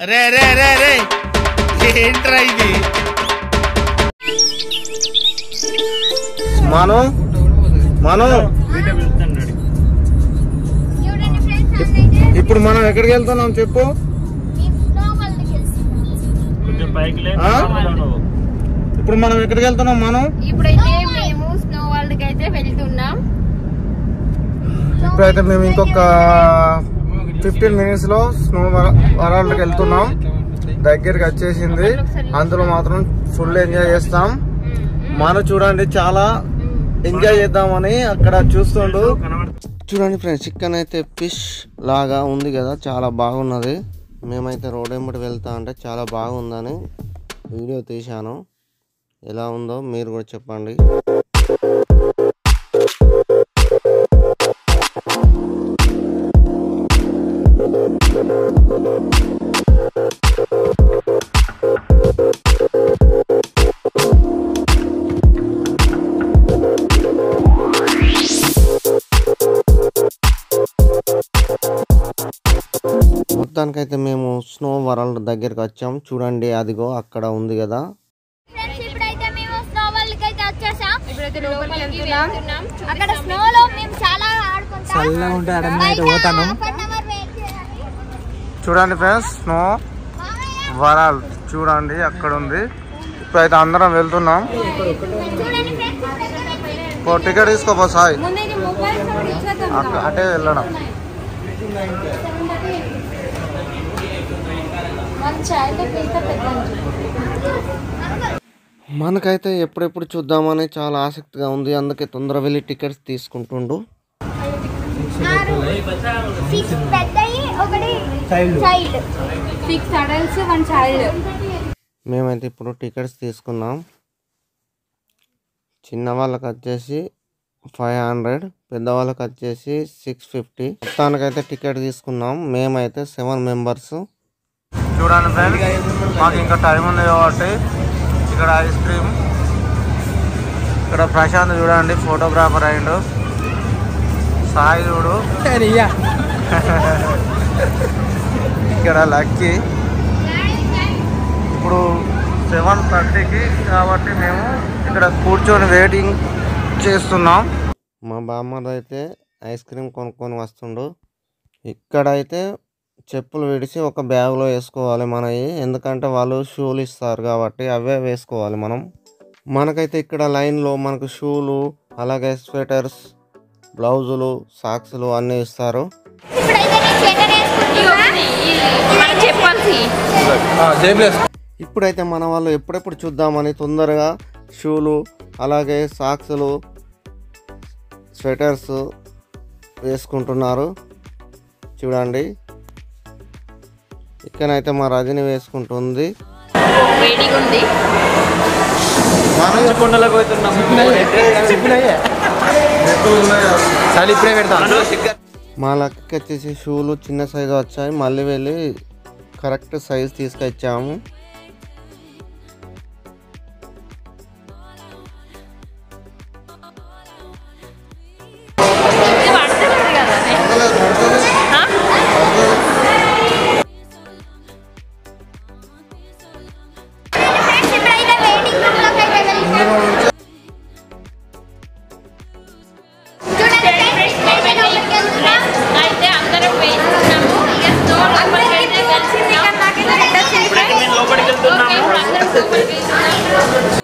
రే రే రే రే ఏంట్రా ఇది మనం మనం చూడండి ఫ్రెండ్స్ అన్నైతే ఇప్పుడు మనం ఎక్కడికి వెళ్తున్నాం చెప్పు మేము స్నో వరల్డ్కి వెళ్తున్నాం కొంచెం పైకి లేదు ఆ? ఇప్పుడు మనం ఎక్కడికి వెళ్తున్నాం మనం ఇప్పుడైతే మేము స్నో వరల్డ్ కి అయితే వెళ్తున్నాం ఇప్పుడైతే మేము ఇంకొక ఫిఫ్టీన్ మినిట్స్ లో స్నో వరల్డ్కి వెళ్తున్నాం దగ్గరికి వచ్చేసింది అందులో మాత్రం ఫుల్ ఎంజాయ్ చేస్తాం మనం చూడండి చాలా ఎంజాయ్ చేద్దామని అక్కడ చూస్తుండు చూడండి ఫ్రెండ్స్ చికెన్ అయితే ఫిష్ లాగా ఉంది కదా చాలా బాగున్నది మేమైతే రోడ్ వెంబడి వెళ్తా అంటే చాలా బాగుందని వీడియో తీశాను ఎలా ఉందో మీరు కూడా చెప్పండి మొత్తానికైతే మేము స్నో వరల్డ్ దగ్గరికి వచ్చాం చూడండి అదిగో అక్కడ ఉంది కదా ఫ్రెండ్స్ ఇప్పుడైతే మేము స్నో వరల్డ్కి అయితే వచ్చేసాం ఇప్పుడైతే లోపలికి వెళ్తున్నాం అక్కడ స్నోలో మేము చాలా ఆడుకుంటాం చల్లగా ఉంటే ఆడ మీద అయితే బయట పోతాను half an hour wait చేయాలి. చూడండి ఫ్రెండ్స్ స్నో మామయ్య, వరల్డ్ చూడండి అక్కడ ఉంది ఇప్పుడైతే అందరం వెళ్తున్నాం చూడండి ఫ్రెండ్స్ ఇప్పుడైతే మేము ఓ టికెట్ తీసుకోపో సాయి ముందైతే మొబైల్ ఫోన్ ఇచ్చేద్దాం అక్క అటే వెళ్ళడం మంచి అయితే పీత పెట్టండి మనకైతే ఎప్పుడెప్పుడు చూద్దామని చాలా ఆసక్తిగా ఉంది అందుకే తొందర వెళ్ళి టికెట్స్ తీసుకుంటుండు సిక్స్ పెద్దయి ఒకటి child child six adults one child మేమైతే ఇప్పుడు టికెట్స్ తీసుకున్నాం చిన్న వాళ్ళకి వచ్చేసి ఫైవ్ హండ్రెడ్ పెద్దవాళ్ళకి వచ్చేసి సిక్స్ ఫిఫ్టీ మొత్తానికైతే టికెట్ తీసుకున్నాం మేమైతే సెవెన్ మెంబర్స్ చూడండి ఫ్రెండ్స్ మాకు ఇంకా టైం ఉంది కాబట్టి ఇక్కడ ఐస్ క్రీమ్ ఇక్కడ ప్రశాంత్ చూడండి ఫోటోగ్రాఫర్ అయిండు సాయి చూడు ఇక్కడ లక్కీ ఇప్పుడు సెవెన్ థర్టీకి కాబట్టి మేము ఇక్కడ కూర్చొని వెయిటింగ్ చేస్తున్నాం మా బామ్మది అయితే ఐస్ క్రీమ్ కొనుక్కొని వస్తుండు ఇక్కడైతే చెప్పులు విడిచి ఒక బ్యాగ్లో వేసుకోవాలి మనవి ఎందుకంటే వాళ్ళు షూలు ఇస్తారు కాబట్టి అవే వేసుకోవాలి మనం మనకైతే ఇక్కడ లైన్లో మనకు షూలు అలాగే స్వెటర్స్ బ్లౌజులు సాక్స్లు అన్నీ ఇస్తారు ఇప్పుడైతే నేను స్వెటర్ వేసుకుంటున్నా మనం చెప్పాల్సి ఇప్పుడైతే మన వాళ్ళు ఎప్పుడెప్పుడు చూద్దామని తొందరగా షూలు అలాగే సాక్స్లు స్వెటర్స్ వేసుకుంటున్నారు చూడండి ఇక్కడైతే మా రజని వేసుకుంటుంది వేడిగా ఉంది కొండలకు పోతున్నాం చలి ఇప్పుడే పెడతా మా లక్కకి వచ్చేసి షూలు చిన్న సైజు వచ్చాయి మళ్ళీ వెళ్ళి కరెక్ట్ సైజ్ తీసుకొచ్చాము ఇది పడుతుంది కదా ఆ? ఫ్రెండ్స్ ఇప్పుడైతే వెయిటింగ్ రూమ్ లోకి అయితే వెళ్తున్నాం చూడండి ఫ్రెండ్స్ ఇప్పుడైతే లోపలికి వెళ్తున్నాం అయితే అందరం వేస్తున్నాము ఇక స్నో లోపలికి అయితే వెళ్తున్నాం ఇప్పుడైతే మేము లోపలికి వెళ్తున్నాము ఓకే, ఇప్పుడు అందరం లోపలికి వెళ్తున్నాం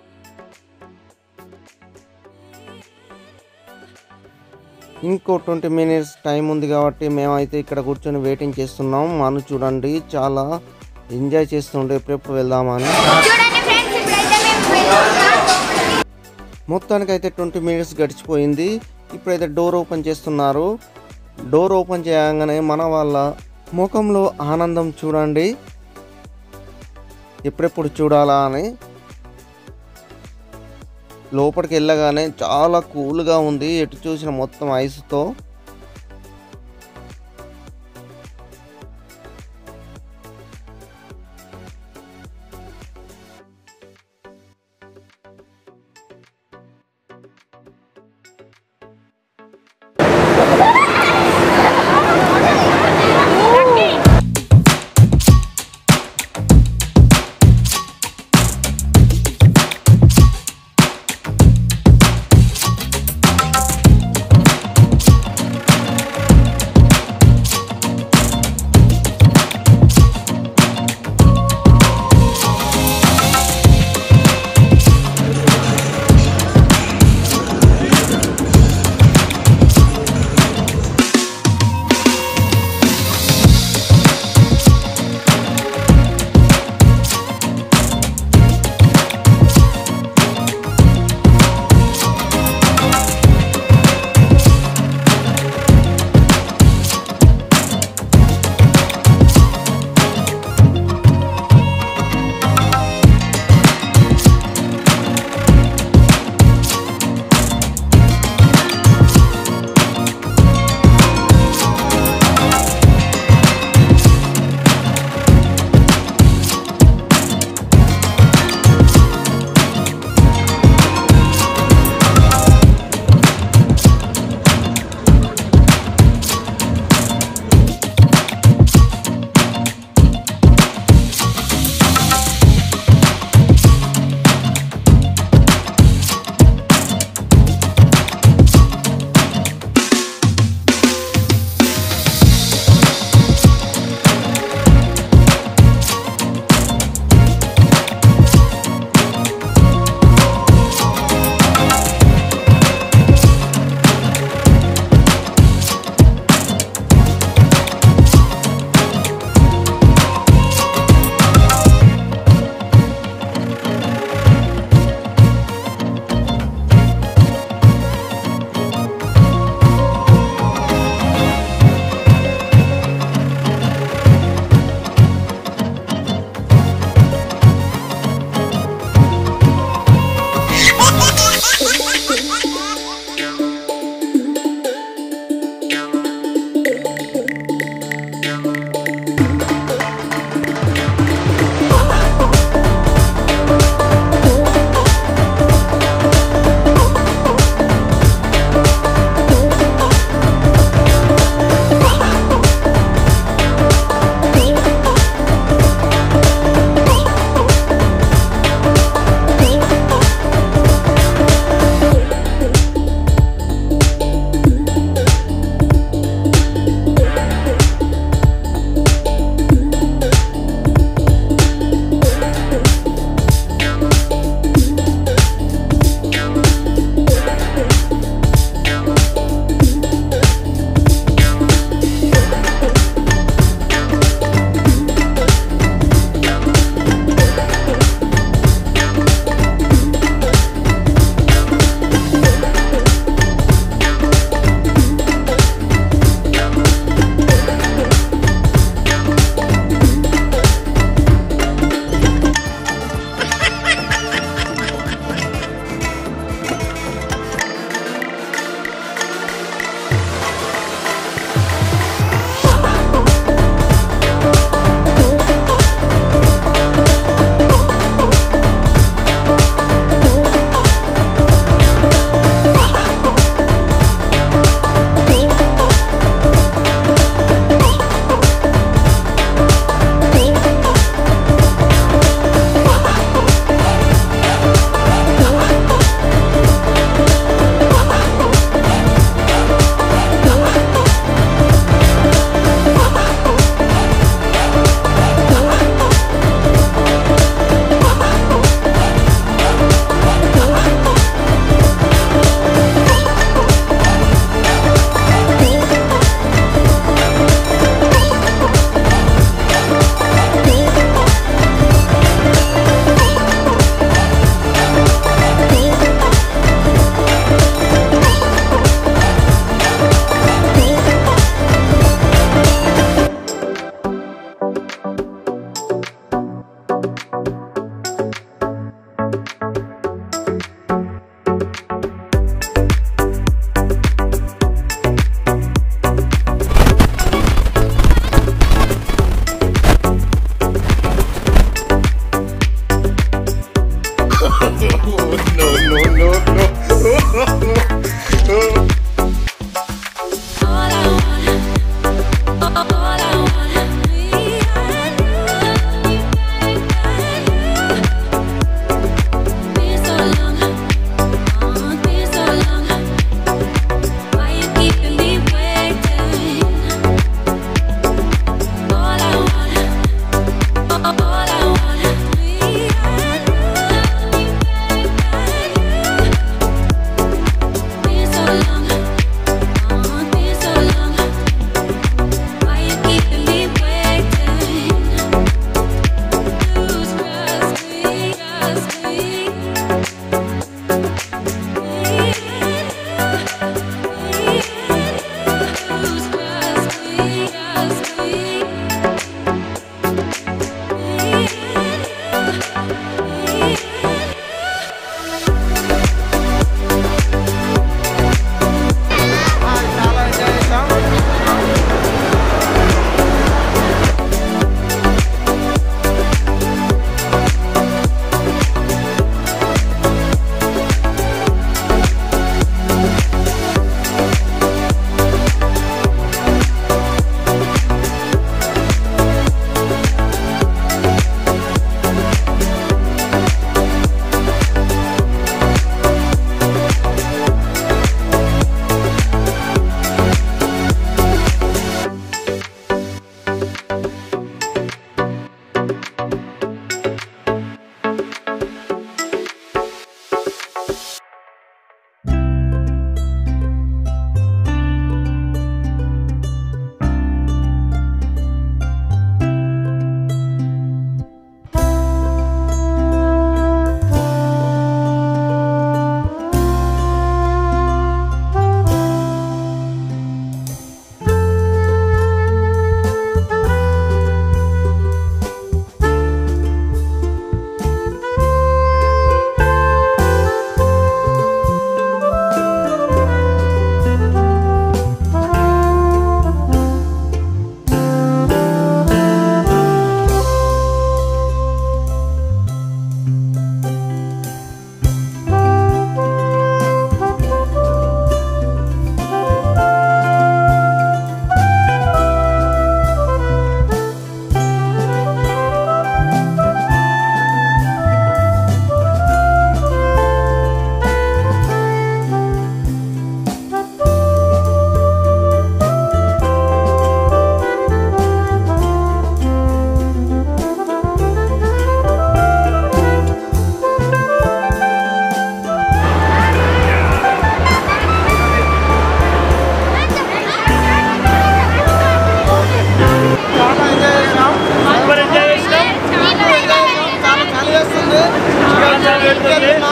ఇంకో ట్వంటీ మినిట్స్ టైం ఉంది కాబట్టి మేమైతే ఇక్కడ కూర్చొని వెయిటింగ్ చేస్తున్నాం మనం చూడండి చాలా ఎంజాయ్ చేస్తుండే ఎప్పుడెప్పుడు వెళ్దామని చూడండి ఫ్రెండ్స్ ఇప్పుడైతే మేము వెళ్తున్నాం మొత్తానికి అయితే ట్వంటీ మినిట్స్ గడిచిపోయింది ఇప్పుడైతే డోర్ ఓపెన్ చేస్తున్నారు డోర్ ఓపెన్ చేయగానే మన వాళ్ళ ముఖంలో ఆనందం చూడండి ఎప్పుడెప్పుడు చూడాలా అని లోపలికి వెళ్ళగానే చాలా కూల్గా ఉంది ఎటు చూసిన మొత్తం ఐస్తో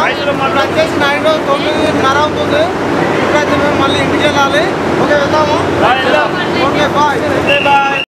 ఇప్పుడు వచ్చేసి నైన్ తొమ్మిదిన్నర అవుతుంది ఇప్పుడైతే మేము మళ్ళీ ఇంటికి వెళ్ళాలి ఓకే వెళ్దాము ఓకే బాయ్